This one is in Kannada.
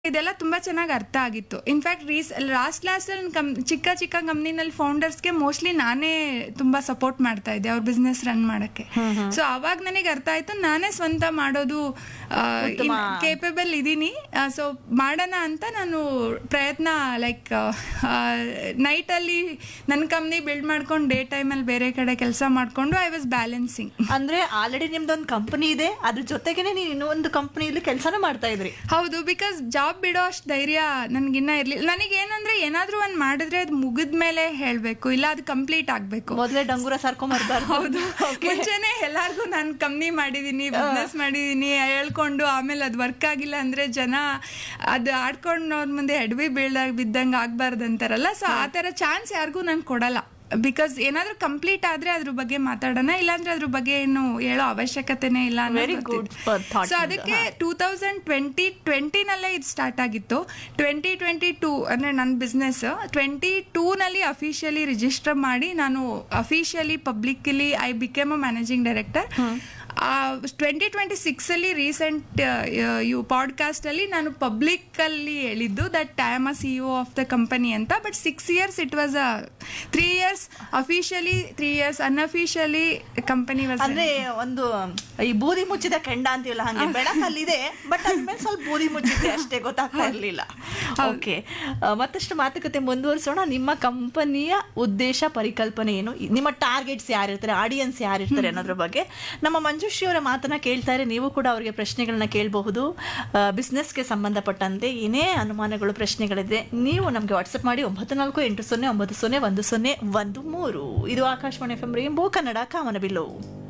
ಇದೆಲ್ಲ ತುಂಬಾ ಚೆನ್ನಾಗಿ ಅರ್ಥ ಆಗಿತ್ತು ಇನ್ಫ್ಯಾಕ್ಟ್ ರೀಸ್ ಲಾಸ್ಟ್ ಲಾಸ್ಟ್ ಕಮ್ ಚಿಕ್ಕ ಚಿಕ್ಕ ಕಂಪ್ನಿನಲ್ಲಿ ಫೌಂಡರ್ಸ್ಗೆ ಮೋಸ್ಟ್ಲಿ ನಾನೇ ತುಂಬಾ ಸಪೋರ್ಟ್ ಮಾಡ್ತಾ ಇದ್ದೆ ಅವ್ರ ಬಿಸ್ನೆಸ್ ರನ್ ಮಾಡಕ್ಕೆ ಸೊ ಅವಾಗ ನನಗೆ ಅರ್ಥ ಆಯ್ತು ನಾನೇ ಸ್ವಂತ ಮಾಡೋದು ಉತ್ತಮ. ಕೇಪಬಲ್ ಇದ್ದೀನಿ ಸೊ ಮಾಡೋಣ ಅಂತ ನಾನು ಪ್ರಯತ್ನ ಲೈಕ್ ನೈಟಲ್ಲಿ ನನ್ನ ಕಂಪ್ನಿ ಬಿಲ್ಡ್ ಮಾಡ್ಕೊಂಡು ಡೇ ಟೈಮಲ್ಲಿ ಬೇರೆ ಕಡೆ ಕೆಲಸ ಮಾಡ್ಕೊಂಡು ಐ ವಾಸ್ ಬ್ಯಾಲೆನ್ಸಿಂಗ್ ಅಂದ್ರೆ ಆಲ್ರೆಡಿ ನಿಮ್ದೊಂದು ಕಂಪನಿ ಇದೆ ಅದ್ರ ಜೊತೆಗೇನೆ ನೀವು ಇನ್ನೊಂದು ಕಂಪನಿಯಲ್ಲಿ ಕೆಲಸನೂ ಮಾಡ್ತಾ ಇದ್ರಿ ಹೌದು ಬಿಕಾಸ್ ಜಾಬ್ ಬಿಡೋ ಅಷ್ಟು ಧೈರ್ಯ ನನ್ಗಿನ್ನ ಇರ್ಲಿಲ್ಲ ನನಗೆ ಏನಂದ್ರೆ ಏನಾದ್ರೂ ಒಂದ್ ಮಾಡಿದ್ರೆ ಅದು ಮುಗಿದ ಮೇಲೆ ಹೇಳ್ಬೇಕು ಇಲ್ಲ ಅದು ಕಂಪ್ಲೀಟ್ ಆಗ್ಬೇಕು ಮೊದಲೇ ಡಂಗೂರ ಸರ್ಕೊಂಬರ್ಬಾರ್ದು ಹೌದು ಮುಂಚೆನೆ ಎಲ್ಲಾರ್ಗು ನಾನು ಕಮ್ಮಿ ಮಾಡಿದೀನಿ ಬಿಸ್ನೆಸ್ ಮಾಡಿದೀನಿ ಹೇಳ್ಕೊಂಡು ಆಮೇಲೆ ಅದು ವರ್ಕ್ ಆಗಿಲ್ಲ ಅಂದ್ರೆ ಜನ ಅದು ಆಡ್ಕೊಂಡು ಅವ್ರ ಮುಂದೆ ಎಡವಿ ಬೀಳ್ದಾಗ ಬಿದ್ದಂಗೆ ಆಗ್ಬಾರ್ದು ಅಂತಾರಲ್ಲ ಸೊ ಆ ತರ ಚಾನ್ಸ್ ಯಾರಿಗೂ ನಾನು ಕೊಡಲ್ಲ ಬಿಕಾಸ್ ಏನಾದ್ರೂ ಕಂಪ್ಲೀಟ್ ಆದ್ರೆ ಅದ್ರ ಬಗ್ಗೆ ಮಾತಾಡೋಣ ಇಲ್ಲಾಂದ್ರೆ ಅದ್ರ ಬಗ್ಗೆ ಏನು ಹೇಳೋ ಅವಶ್ಯಕತೆನೇ ಇಲ್ಲ Very good thought ಸೊ ನಿಮ್ದು. ಅದಕ್ಕೆ ಟೂ ತೌಸಂಡ್ ಟ್ವೆಂಟಿ ಟ್ವೆಂಟಿನಲ್ಲೇ ಇದು ಸ್ಟಾರ್ಟ್ ಆಗಿತ್ತು ಟ್ವೆಂಟಿ ಟ್ವೆಂಟಿ ಟೂ ಅಂದರೆ ನನ್ನ ಬಿಸ್ನೆಸ್ ಟ್ವೆಂಟಿ ಟೂನಲ್ಲಿ ಅಫಿಷಿಯಲಿ ರಿಜಿಸ್ಟರ್ ಮಾಡಿ ನಾನು officially publicly I became a managing director twenty twenty ಸಿಕ್ಸಲ್ಲಿ ರೀಸೆಂಟ್ ಯು ಪಾಡ್ಕಾಸ್ಟಲ್ಲಿ ನಾನು ಪಬ್ಲಿಕ್ಕಲ್ಲಿ ಹೇಳಿದ್ದು that I am a C E of the company ಅಂತ but six years it was a three years officially three years unofficially company was ಅಂದ್ರೆ ಒಂದು ಈ ಬೂದಿ ಮುಚ್ಚಿದ ಕೆಂಡ ಅಂತೀವಲ್ಲ ಹಂಗೆ ಬೆಳಕಲ್ಲಿದೆ ಬಟ್ ಅದ್ಮೇಲೆ ಸ್ವಲ್ಪ ಬೂದಿ ಮುಚ್ಚಿದೆ ಅಷ್ಟೇ ಗೊತ್ತಾಗ್ತಾ ಇರ್ಲಿಲ್ಲ ಓಕೆ ಮತ್ತಷ್ಟು ಮಾತುಕತೆ ಮುಂದುವರಿಸೋಣ ನಿಮ್ಮ ಕಂಪನಿಯ ಉದ್ದೇಶ ಪರಿಕಲ್ಪನೆ ಏನು ನಿಮ್ಮ ಟಾರ್ಗೆಟ್ಸ್ ಯಾರಿರ್ತಾರೆ ಆಡಿಯನ್ಸ್ ಯಾರಿರ್ತಾರೆ ಅನ್ನೋದ್ರ ಬಗ್ಗೆ ನಮ್ಮ ಮಂಜುಶ್ರೀ ಅವರ ಮಾತನ್ನ ಕೇಳ್ತಾರೆ ನೀವು ಕೂಡ ಅವರಿಗೆ ಪ್ರಶ್ನೆಗಳನ್ನ ಕೇಳಬಹುದು ಬಿಸ್ನೆಸ್ಗೆ ಸಂಬಂಧಪಟ್ಟಂತೆ ಏನೇ ಅನುಮಾನಗಳು ಪ್ರಶ್ನೆಗಳಿದೆ ನೀವು ನಮಗೆ ವಾಟ್ಸಪ್ ಮಾಡಿ ಒಂಬತ್ತು ನಾಲ್ಕು ಎಂಟು ಸೊನ್ನೆ ಒಂಬತ್ತು ಸೊನ್ನೆ ಒಂದು ಸೊನ್ನೆ ಒಂದು ಮೂರು ಇದು Akashvani F M rainbow Kannada ಕಾಮನಬಿಲ್ಲು